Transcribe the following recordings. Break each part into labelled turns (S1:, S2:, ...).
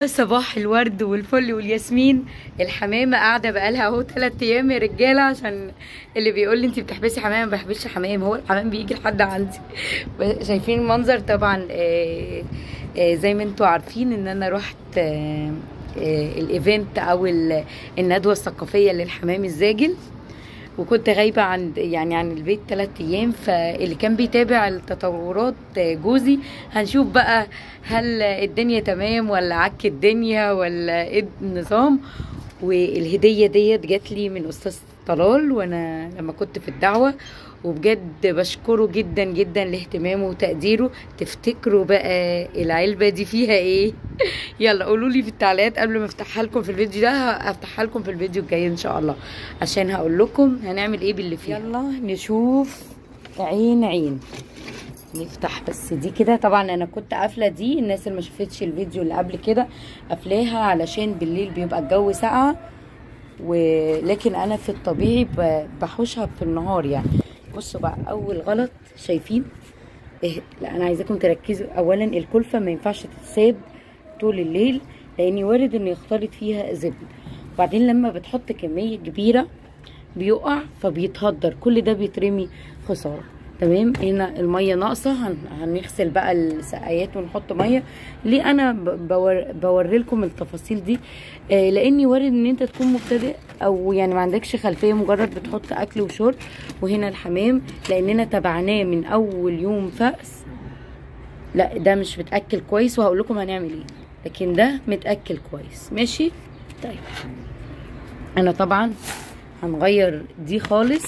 S1: صباح الورد والفل والياسمين الحمامه قاعده بقالها اهو ثلاث ايام يا رجاله عشان اللي بيقول لي انت بتحبسي حمام ما بحبسش حمام هو الحمام بيجي لحد عندي شايفين المنظر طبعا آه، آه، زي ما انتوا عارفين ان انا رحت آه، آه، الايفنت او ال- الندوه الثقافيه للحمام الزاجل وكنت غايبة عن يعني عن البيت ثلاث أيام فاللي كان بيتابع التطورات جوزي هنشوف بقى هل الدنيا تمام ولا عك الدنيا ولا ايه النظام والهدية ديت جات لي من أستاذ طلال وأنا لما كنت في الدعوة وبجد بشكره جدا جدا لاهتمامه وتقديره تفتكروا بقى العلبة دي فيها ايه يلا قولوا لي في التعليقات قبل ما افتحها لكم في الفيديو ده هفتحها لكم في الفيديو الجاي ان شاء الله عشان هقول لكم هنعمل ايه باللي فيها يلا نشوف عين عين نفتح بس دي كده طبعا انا كنت قافله دي الناس اللي ما شافتش الفيديو اللي قبل كده قافلاها علشان بالليل بيبقى الجو ساقعه ولكن انا في الطبيعي ب- بحوشها في النهار يعني بصوا بقى اول غلط شايفين إيه لا انا عايزاكم تركزوا اولا الكلفه ما ينفعش تتساب طول الليل لان وارد ان يختلط فيها زبل وبعدين لما بتحط كميه كبيره بيقع فبيتهدر كل ده بيترمي خساره تمام هنا الميه ناقصه هن... هنغسل بقى السقايات ونحط ميه ليه انا ب- بور... بوري لكم التفاصيل دي آه لاني وارد ان انت تكون مبتدئ او يعني ما عندكش خلفيه مجرد بتحط اكل وشرب وهنا الحمام لاننا تبعناه من اول يوم فأس لا ده مش متاكل كويس وهقول لكم هنعمل ايه لكن ده متاكل كويس ماشي طيب انا طبعا هنغير دي خالص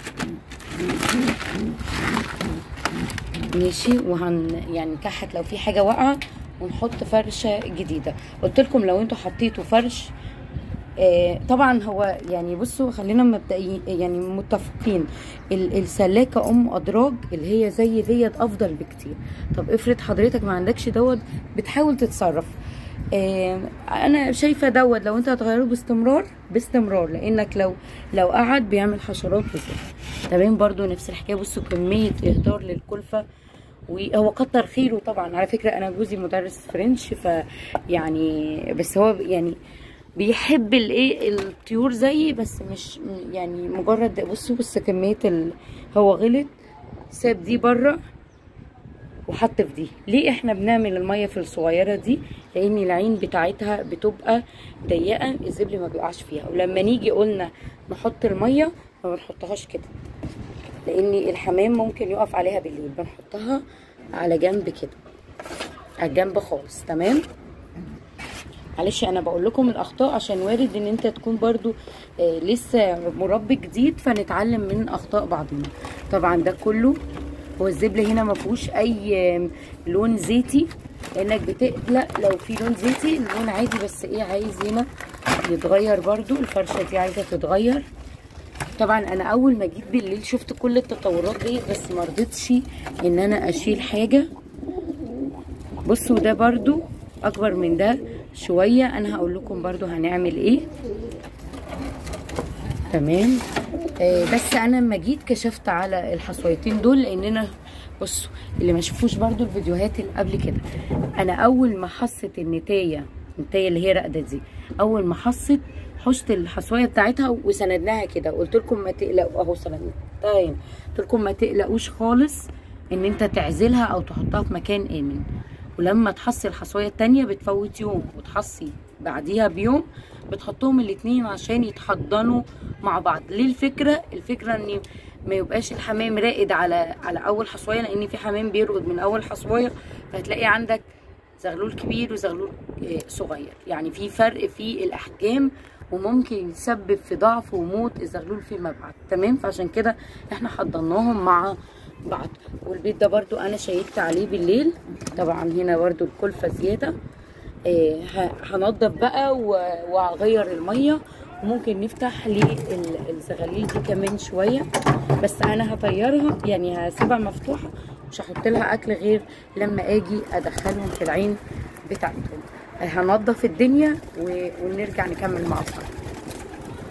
S1: ماشي وهن يعني نكحت لو في حاجه واقعه ونحط فرشه جديده قلت لكم لو انتوا حطيتوا فرش آه طبعا هو يعني بصوا خلينا مبدئيين يعني متفقين ال- السلاكه ام ادراج اللي هي زي ديت افضل بكتير طب افرض حضرتك ما عندكش دوت بتحاول تتصرف آه انا شايفه دوت لو انت هتغيره باستمرار باستمرار لانك لو لو قعد بيعمل حشرات وكده تمام برضو نفس الحكايه بصوا كميه اهدار للكلفه وهو كتر خيره طبعا على فكره انا جوزي مدرس فرنش فيعني بس هو يعني بيحب الايه الطيور زيي بس مش يعني مجرد بصوا بص كميه ال... هو غلط ساب دي بره وحط في دي ليه احنا بنعمل الميه في الصغيره دي لان العين بتاعتها بتبقى ضيقه الزبل ما بيقعش فيها ولما نيجي قلنا نحط الميه ما بنحطهاش كده لان الحمام ممكن يقف عليها بالليل بنحطها على جنب كده على الجنب خالص تمام معلش انا بقول لكم الاخطاء عشان وارد ان انت تكون برضو آه لسه مربي جديد فنتعلم من اخطاء بعضنا طبعا ده كله هو الزبل هنا ما فيهوش اي آم، لون زيتي لانك بتقلق لو في لون زيتي اللون عادي بس ايه عايز هنا يتغير برضو الفرشه دي عايزه تتغير طبعا انا اول ما جيت بالليل شفت كل التطورات دي بس ما رضيتش ان انا اشيل حاجه بصوا ده برضو اكبر من ده شويه انا هقول لكم برضو هنعمل ايه تمام آه بس انا لما جيت كشفت على الحصويتين دول لاننا بصوا اللي ما شافوش برضو الفيديوهات اللي قبل كده انا اول ما حصت النتايه النتايه اللي هي راقده دي اول ما حصت حشت الحصويه بتاعتها وسندناها كده قلت لكم ما تقلقوا اهو سندناها طيب قلت لكم ما تقلقوش خالص ان انت تعزلها او تحطها في مكان امن ولما تحصي الحصويه التانية بتفوت يوم وتحصي بعديها بيوم بتحطهم الاتنين عشان يتحضنوا مع بعض ليه الفكره الفكره ان ما يبقاش الحمام راقد على على اول حصويه لان في حمام بيرقد من اول حصويه فهتلاقي عندك زغلول كبير وزغلول آه، صغير يعني في فرق في الاحجام وممكن يسبب في ضعف وموت الزغلول فيما بعد تمام فعشان كده احنا حضناهم مع بعض والبيت ده برضو انا شيكت عليه بالليل طبعا هنا برضو الكلفه زياده آه، ه- هنضف بقى و- وهغير الميه وممكن نفتح للزغاليل دي كمان شويه بس انا هطيرها يعني هسيبها مفتوحه مش هحط لها اكل غير لما اجي ادخلهم في العين بتاعتهم آه، هنضف الدنيا و- ونرجع نكمل مع بعض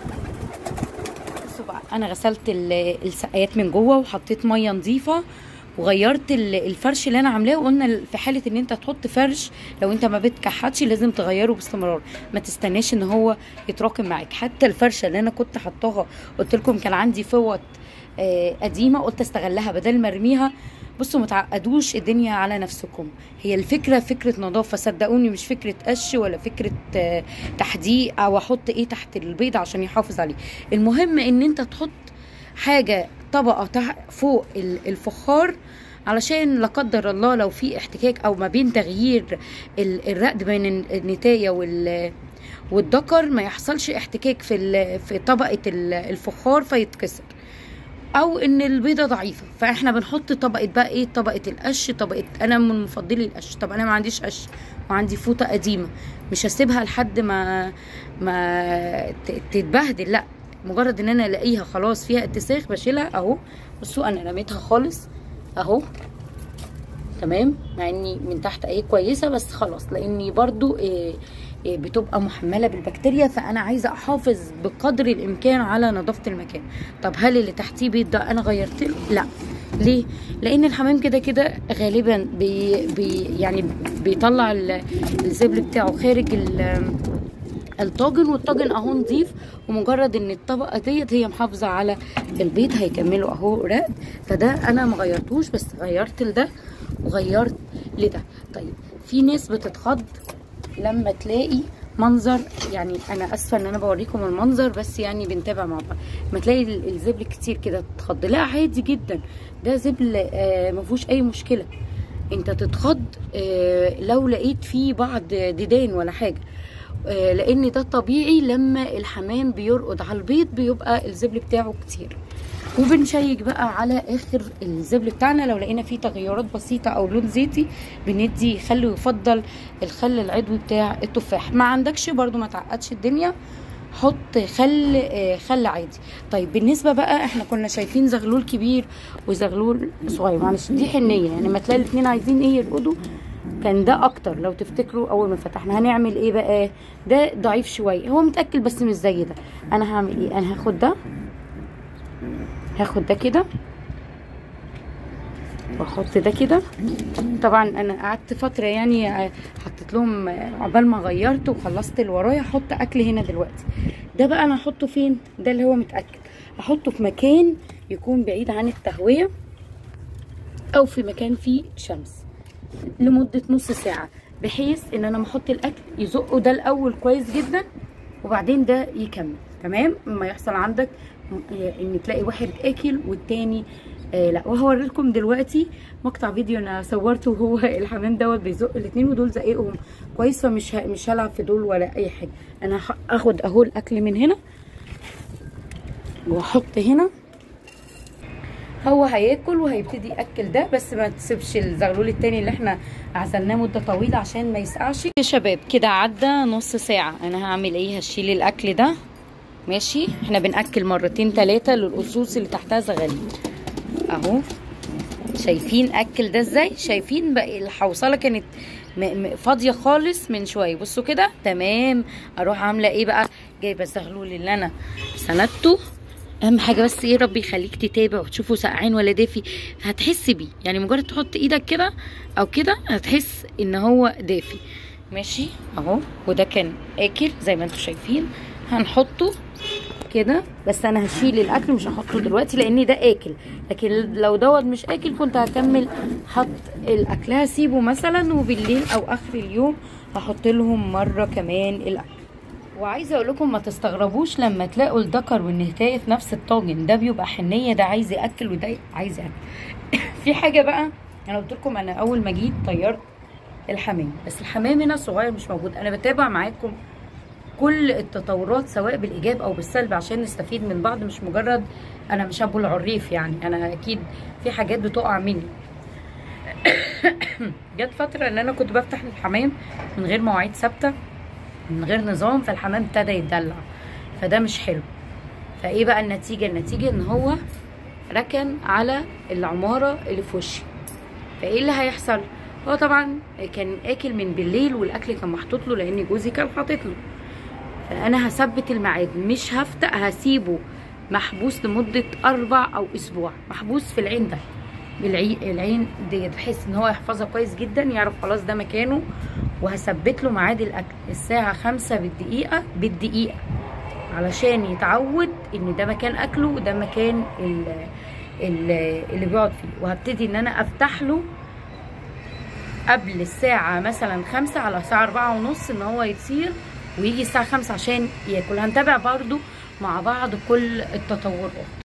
S1: بصوا بقى انا غسلت ال- السقايات من جوه وحطيت ميه نظيفه وغيرت ال- الفرش اللي انا عاملاه وقلنا ال- في حاله ان انت تحط فرش لو انت ما بتكحتش لازم تغيره باستمرار ما تستناش ان هو يتراكم معاك حتى الفرشه اللي انا كنت حطاها قلت لكم كان عندي فوط آه، قديمه قلت استغلها بدل ما ارميها بصوا ما تعقدوش الدنيا على نفسكم هي الفكره فكره نظافه صدقوني مش فكره قش ولا فكره آه، تحديق او احط ايه تحت البيض عشان يحافظ عليه المهم ان انت تحط حاجه طبقه تح- فوق ال- الفخار علشان لا قدر الله لو في احتكاك او ما بين تغيير ال- الرقد بين الن- النتايه وال والذكر ما يحصلش احتكاك في ال- في طبقه ال- الفخار فيتكسر او ان البيضه ضعيفه فاحنا بنحط طبقه بقى ايه طبقه القش طبقه انا من مفضلي القش طب انا ما عنديش قش وعندي فوطه قديمه مش هسيبها لحد ما ما ت- تتبهدل لا مجرد ان انا الاقيها خلاص فيها اتساخ بشيلها اهو بصوا انا رميتها خالص اهو تمام مع اني من تحت اهي كويسه بس خلاص لاني برضو إيه إيه بتبقى محمله بالبكتيريا فانا عايزه احافظ بقدر الامكان على نظافه المكان طب هل اللي تحتيه بيض ده انا غيرت له لا ليه لان الحمام كده كده غالبا بي بي يعني بيطلع ال- الزبل بتاعه خارج ال- الطاجن والطاجن اهو نضيف ومجرد ان الطبقه ديت هي محافظه على البيض هيكملوا اهو رقد فده انا ما غيرتوش بس غيرت لده وغيرت لده طيب في ناس بتتخض لما تلاقي منظر يعني انا اسفه ان انا بوريكم المنظر بس يعني بنتابع مع بعض لما تلاقي ال- الزبل كتير كده تتخض لا عادي جدا ده زبل آه ما فيهوش اي مشكله انت تتخض آه لو لقيت فيه بعض ديدان ولا حاجه آه، لان ده طبيعي لما الحمام بيرقد على البيض بيبقى الزبل بتاعه كتير وبنشيك بقى على اخر الزبل بتاعنا لو لقينا فيه تغيرات بسيطه او لون زيتي بندي خل يفضل الخل العضوي بتاع التفاح ما عندكش برضو ما تعقدش الدنيا حط خل آه، خل عادي طيب بالنسبه بقى احنا كنا شايفين زغلول كبير وزغلول صغير معلش دي حنيه يعني ما تلاقي الاثنين عايزين ايه يرقدوا كان ده اكتر لو تفتكروا اول ما فتحنا هنعمل ايه بقى ده ضعيف شويه هو متاكل بس مش زي ده انا هعمل ايه انا هاخد ده هاخد ده كده واحط ده كده طبعا انا قعدت فتره يعني ع- حطيت لهم عقبال ما غيرت وخلصت اللي ورايا احط اكل هنا دلوقتي ده بقى انا هحطه فين ده اللي هو متاكل احطه في مكان يكون بعيد عن التهويه او في مكان فيه شمس لمده نص ساعه بحيث ان انا احط الاكل يزقه ده الاول كويس جدا وبعدين ده يكمل تمام ما يحصل عندك م- ان تلاقي واحد اكل والتاني آه لا وهوري لكم دلوقتي مقطع فيديو انا صورته وهو الحمام دوت بيزق الاثنين ودول زقيقهم كويس فمش ه- مش هلعب في دول ولا اي حاجه انا ه- هاخد اهو الاكل من هنا واحط هنا هو هياكل وهيبتدي ياكل ده بس ما تسيبش الزغلول التاني اللي احنا عزلناه مده طويله عشان ما يسقعش يا شباب كده عدى نص ساعه انا هعمل ايه هشيل الاكل ده ماشي احنا بناكل مرتين ثلاثه للقصوص اللي تحتها زغاليل اهو شايفين اكل ده ازاي شايفين بقى الحوصله كانت م- م- فاضيه خالص من شويه بصوا كده تمام اروح عامله ايه بقى جايبه الزغلول اللي انا سندته اهم حاجه بس ايه ربي يخليك تتابع وتشوفه سقعان ولا دافي هتحس بيه يعني مجرد تحط ايدك كده او كده هتحس ان هو دافي ماشي اهو وده كان اكل زي ما انتم شايفين هنحطه كده بس انا هشيل الاكل مش هحطه دلوقتي لان ده اكل لكن لو دوت مش اكل كنت هكمل حط الاكل هسيبه مثلا وبالليل او اخر اليوم هحط لهم مره كمان الاكل وعايزه اقول لكم ما تستغربوش لما تلاقوا الذكر والنهتايه في نفس الطاجن ده بيبقى حنيه ده عايز ياكل وده عايز ياكل في حاجه بقى انا قلت لكم انا اول ما جيت طيرت الحمام بس الحمام هنا صغير مش موجود انا بتابع معاكم كل التطورات سواء بالايجاب او بالسلب عشان نستفيد من بعض مش مجرد انا مش ابو العريف يعني انا اكيد في حاجات بتقع مني جت فتره ان انا كنت بفتح الحمام من غير مواعيد ثابته من غير نظام فالحمام ابتدى يتدلع فده مش حلو فايه بقى النتيجه النتيجه ان هو ركن على العماره اللي في وشي فايه اللي هيحصل هو طبعا كان اكل من بالليل والاكل كان محطوط له لان جوزي كان حاطط له فانا هثبت الميعاد مش هفتح هسيبه محبوس لمده اربع او اسبوع محبوس في العين ده بالعي... العين ديت بحيث ان هو يحفظها كويس جدا يعرف خلاص ده مكانه وهثبت له ميعاد الاكل الساعه خمسة بالدقيقه بالدقيقه علشان يتعود ان ده مكان اكله وده مكان ال... ال... اللي بيقعد فيه وهبتدي ان انا افتح له قبل الساعة مثلا خمسة على الساعة أربعة ونص إن هو يطير ويجي الساعة خمسة عشان ياكل هنتابع برضو مع بعض كل التطورات